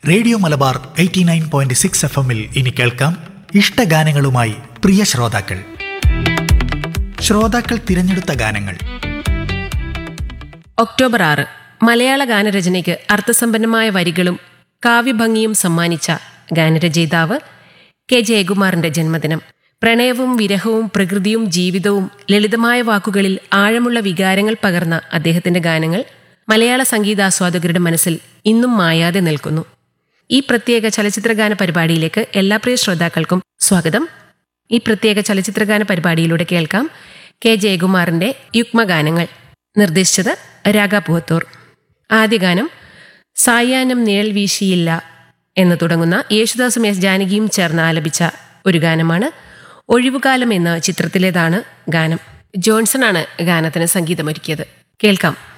radio Malabar eighty nine point six F എമ്മിൽ ഇനി കേൾക്കാം ഇഷ്ടഗാനങ്ങളുമായി പ്രിയ ശ്രോതാക്കൾ ശ്രോതാക്കൾ തിരഞ്ഞെടുത്ത ഗാനങ്ങൾ ഒക്ടോബർ ആറ് മലയാള ഗാനരചനയ്ക്ക് അർത്ഥസമ്പന്നമായ വരികളും കാവ്യഭംഗിയും സമ്മാനിച്ച ഗാനരചയിതാവ് കെ ജയകുമാറിന്റെ ജന്മദിനം പ്രണയവും വിരഹവും പ്രകൃതിയും ജീവിതവും ലളിതമായ വാക്കുകളിൽ ആഴമുള്ള വികാരങ്ങൾ പകർന്ന അദ്ദേഹത്തിന്റെ ഗാനങ്ങൾ മലയാള സംഗീതാസ്വാദകരുടെ മനസ്സിൽ ഇന്നും മായാതെ നിൽക്കുന്നു ഈ പ്രത്യേക ചലച്ചിത്രഗാന പരിപാടിയിലേക്ക് എല്ലാ പ്രിയ ശ്രോതാക്കൾക്കും സ്വാഗതം ഈ പ്രത്യേക ചലച്ചിത്രഗാന പരിപാടിയിലൂടെ കേൾക്കാം കെ ജയകുമാറിന്റെ യുഗ്മഗാനങ്ങൾ നിർദ്ദേശിച്ചത് രാഗ പുവത്തൂർ ആദ്യ ഗാനം സായാഹ്നം നിഴൽ വീശിയില്ല എന്ന് തുടങ്ങുന്ന യേശുദാസും എസ് ജാനകിയും ചേർന്ന് ആലപിച്ച ഒരു ഗാനമാണ് ഒഴിവുകാലം എന്ന ചിത്രത്തിലേതാണ് ഗാനം ജോൺസൺ ആണ് ഗാനത്തിന് സംഗീതമൊരുക്കിയത് കേൾക്കാം